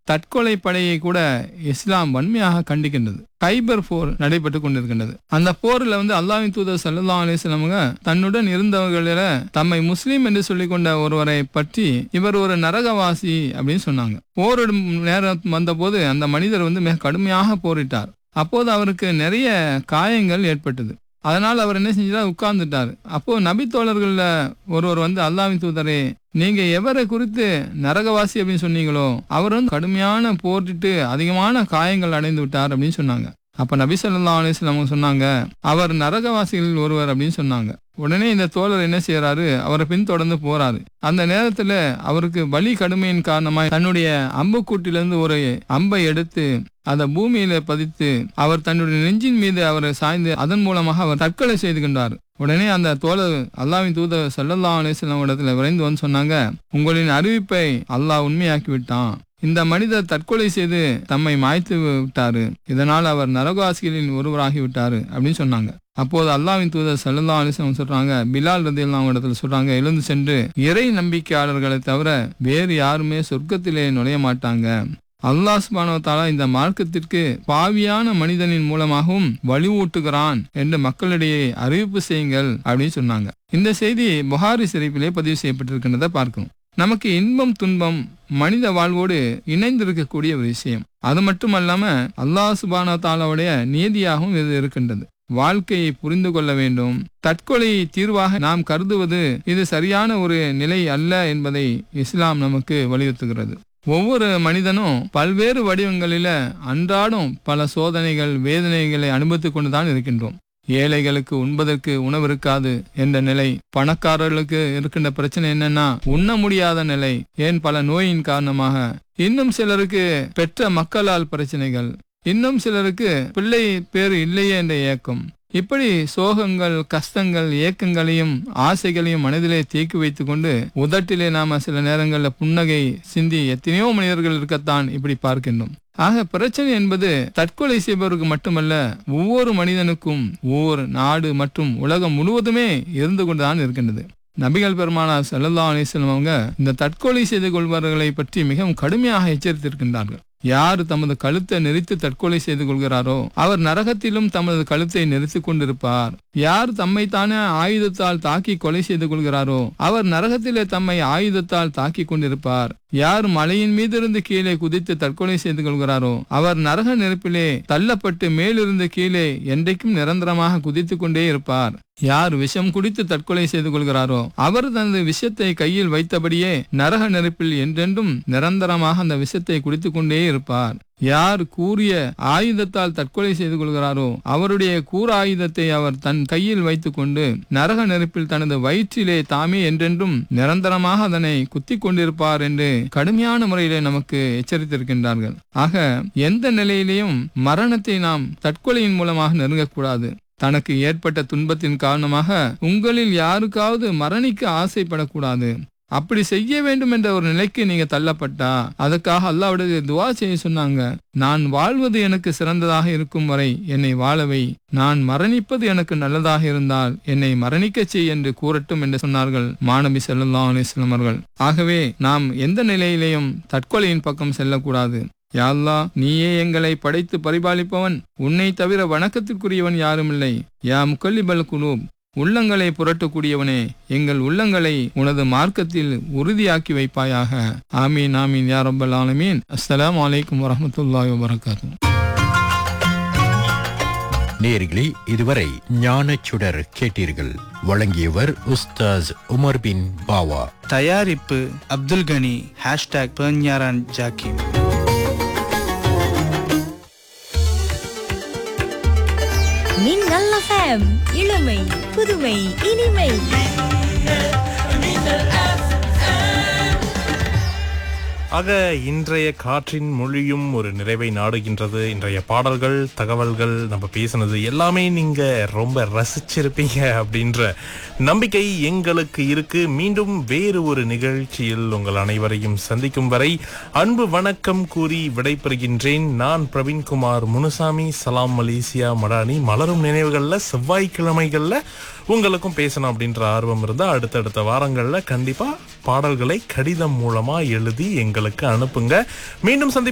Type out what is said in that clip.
தற்கொலை படையை கூட இஸ்லாம் வன்மையாக கண்டிக்கின்றது கைபர் போர் நடைபெற்று கொண்டிருக்கின்றது அந்த போர்ல வந்து அல்லாஹ்வின் தூதர் சல்லா அலிஸ்லாமுங்க தன்னுடன் இருந்தவர்களில தம்மை முஸ்லீம் என்று சொல்லிக் கொண்ட ஒருவரை பற்றி இவர் ஒரு நரகவாசி அப்படின்னு சொன்னாங்க போரிடும் நேரம் வந்தபோது அந்த மனிதர் வந்து மிக கடுமையாக போரிட்டார் அப்போது அவருக்கு நிறைய காயங்கள் ஏற்பட்டது அதனால் அவர் என்ன செஞ்சார் உட்கார்ந்துட்டார் அப்போ நபி தோழர்கள்ல ஒருவர் வந்து அல்லாவின் தூதரே நீங்க எவரை குறித்து நரகவாசி அப்படின்னு சொன்னீங்களோ அவர் வந்து கடுமையான போரிட்டு அதிகமான காயங்கள் அடைந்து விட்டார் அப்படின்னு சொன்னாங்க அப்ப நபி சொல்லா அலிஸ்லாம் சொன்னாங்க அவர் நரகவாசிகளில் ஒருவர் அப்படின்னு சொன்னாங்க உடனே இந்த தோழர் என்ன செய்யறாரு அவரை பின்தொடர்ந்து போறாரு அந்த நேரத்துல அவருக்கு வலி கடுமையின் காரணமாக தன்னுடைய அம்புக்கூட்டிலிருந்து ஒரு அம்பை எடுத்து அதை பூமியில பதித்து அவர் தன்னுடைய நெஞ்சின் மீது அவரை சாய்ந்து அதன் மூலமாக அவர் தற்கொலை செய்து கொண்டார் உடனே அந்த தோழர் அல்லாவின் தூதர் சல்லல்லா அலிஸ்லாம் இடத்துல விரைந்து வந்து சொன்னாங்க உங்களின் அறிவிப்பை அல்லாஹ் உண்மையாக்கி விட்டான் இந்த மனிதர் தற்கொலை செய்து தம்மை மாய்த்து விட்டாரு இதனால் அவர் நரகவாசிகளின் ஒருவராகி விட்டாரு அப்படின்னு சொன்னாங்க அப்போது அல்லாவின் தூதர் சல்லல்லா அலிஸ்லாம் சொல்றாங்க பிலால் ரதி அவங்க இடத்துல சொல்றாங்க எழுந்து சென்று இறை நம்பிக்கையாளர்களை தவிர வேறு யாருமே சொர்க்கத்திலே நுழைய மாட்டாங்க அல்லாஹ் சுபானவத்தாலா இந்த மார்க்கத்திற்கு பாவியான மனிதனின் மூலமாகவும் வலிவூட்டுகிறான் என்று மக்களிடையே அறிவிப்பு செய்யுங்கள் அப்படின்னு சொன்னாங்க இந்த செய்தி புகாரி சிறைப்பிலே பதிவு செய்யப்பட்டிருக்கின்றதை பார்க்கணும் நமக்கு இன்பம் துன்பம் மனித வாழ்வோடு இணைந்திருக்கக்கூடிய ஒரு விஷயம் அது மட்டுமல்லாம அல்லாஹ் சுபான தாலாவுடைய நியதியாகவும் இது இருக்கின்றது வாழ்க்கையை புரிந்து கொள்ள வேண்டும் தற்கொலை தீர்வாக நாம் கருதுவது இது சரியான ஒரு நிலை அல்ல என்பதை இஸ்லாம் நமக்கு வலியுறுத்துகிறது ஒவ்வொரு மனிதனும் பல்வேறு வடிவங்களில அன்றாடம் பல சோதனைகள் வேதனைகளை அனுபவித்துக் கொண்டுதான் இருக்கின்றோம் ஏழைகளுக்கு உண்பதற்கு உணவு இருக்காது என்ற நிலை பணக்காரர்களுக்கு இருக்கின்ற பிரச்சனை என்னன்னா உண்ண முடியாத நிலை ஏன் பல நோயின் காரணமாக இன்னும் சிலருக்கு பெற்ற மக்களால் பிரச்சனைகள் இன்னும் சிலருக்கு பிள்ளை பேர் இல்லையே என்ற ஏக்கம் இப்படி சோகங்கள் கஷ்டங்கள் ஏக்கங்களையும் ஆசைகளையும் மனதிலே தேக்கி வைத்துக் கொண்டு உதட்டிலே நாம சில நேரங்களில் புன்னகை சிந்தி எத்தனையோ மனிதர்கள் இருக்கத்தான் இப்படி பார்க்கின்றோம் ஆக பிரச்சனை என்பது தற்கொலை செய்பவருக்கு மட்டுமல்ல ஒவ்வொரு மனிதனுக்கும் ஒவ்வொரு நாடு மற்றும் உலகம் முழுவதுமே இருந்து கொண்டுதான் இருக்கின்றது நபிகள் பெருமானார் சல்லல்லா அலிஸ்லாம் அவங்க இந்த தற்கொலை செய்து கொள்பவர்களை பற்றி மிகவும் கடுமையாக எச்சரித்திருக்கின்றார்கள் யார் தமது கழுத்தை நெரித்து தற்கொலை செய்து கொள்கிறாரோ அவர் நரகத்திலும் தமது கழுத்தை நெரித்து கொண்டிருப்பார் யார் தம்மை தானே ஆயுதத்தால் தாக்கி கொலை செய்து கொள்கிறாரோ அவர் நரகத்திலே தம்மை ஆயுதத்தால் தாக்கி கொண்டிருப்பார் யார் மலையின் மீதிருந்து கீழே குதித்து தற்கொலை செய்து கொள்கிறாரோ அவர் நரக நெருப்பிலே தள்ளப்பட்டு மேலிருந்து கீழே என்றைக்கும் நிரந்தரமாக குதித்து கொண்டே இருப்பார் யார் விஷம் குடித்து தற்கொலை செய்து கொள்கிறாரோ அவர் தனது விஷத்தை கையில் வைத்தபடியே நரக நெருப்பில் என்றென்றும் நிரந்தரமாக அந்த விஷத்தை குடித்துக் கொண்டே இருப்பார் யார் கூறிய ஆயுதத்தால் தற்கொலை செய்து கொள்கிறாரோ அவருடைய கூற ஆயுதத்தை அவர் தன் கையில் வைத்துக்கொண்டு நரக நெருப்பில் தனது வயிற்றிலே தாமே என்றென்றும் நிரந்தரமாக அதனை குத்தி கொண்டிருப்பார் என்று கடுமையான முறையிலே நமக்கு எச்சரித்திருக்கின்றார்கள் ஆக எந்த நிலையிலேயும் மரணத்தை நாம் தற்கொலையின் மூலமாக நெருங்கக்கூடாது தனக்கு ஏற்பட்ட துன்பத்தின் காரணமாக உங்களில் யாருக்காவது மரணிக்க ஆசைப்படக்கூடாது அப்படி செய்ய வேண்டும் என்ற ஒரு நிலைக்கு நீங்க தள்ளப்பட்டா அதுக்காக அல்லாவுடைய துவா செய்ய சொன்னாங்க நான் வாழ்வது எனக்கு சிறந்ததாக இருக்கும் வரை என்னை வாழவை நான் மரணிப்பது எனக்கு நல்லதாக இருந்தால் என்னை மரணிக்க செய் என்று கூறட்டும் என்று சொன்னார்கள் மாணவி செல்லல்லா அலிஸ்லாம் அவர்கள் ஆகவே நாம் எந்த நிலையிலேயும் தற்கொலையின் பக்கம் செல்லக்கூடாது யாழ்லா நீயே எங்களை படைத்து பரிபாலிப்பவன் உன்னை தவிர வணக்கத்திற்குரியவன் யாருமில்லை யா முக்கல்லிபல் குலூப் உள்ளங்களை புரட்டக்கூடியவனே எங்கள் உள்ளங்களை உனது மார்க்கத்தில் உறுதியாக்கி வைப்பாயாக ஆமீன் ஆமீன் யா ரப்பல் ஆலமீன் அஸ்ஸலாமு அலைக்கும் வரஹ்மத்துல்லாஹி வபரகாத்து நேர்களே இதுவரை ஞானச் சுடர் கேட்டீர்கள் வழங்கியவர் உஸ்தாஸ் உமர் பின் பாவா தயாரிப்பு அப்துல் கனி ஹேஷ்டாக் பெர்ஞாரான் ஜாக்கிம் மின்னல் எஃப்எம் இளமை புதுமை இனிமை ஆக இன்றைய காற்றின் மொழியும் ஒரு நிறைவை நாடுகின்றது இன்றைய பாடல்கள் தகவல்கள் நம்ம பேசினது எல்லாமே நீங்க ரொம்ப ரசிச்சிருப்பீங்க அப்படின்ற நம்பிக்கை எங்களுக்கு இருக்கு மீண்டும் வேறு ஒரு நிகழ்ச்சியில் உங்கள் அனைவரையும் சந்திக்கும் வரை அன்பு வணக்கம் கூறி விடைபெறுகின்றேன் நான் பிரவீன்குமார் முனுசாமி சலாம் மலேசியா மடானி மலரும் நினைவுகள்ல செவ்வாய்க்கிழமைகள்ல உங்களுக்கும் பேசணும் அப்படின்ற ஆர்வம் இருந்தா அடுத்தடுத்த வாரங்கள்ல கண்டிப்பா பாடல்களை கடிதம் மூலமா எழுதி எங்களுக்கு அனுப்புங்க மீண்டும் சந்தி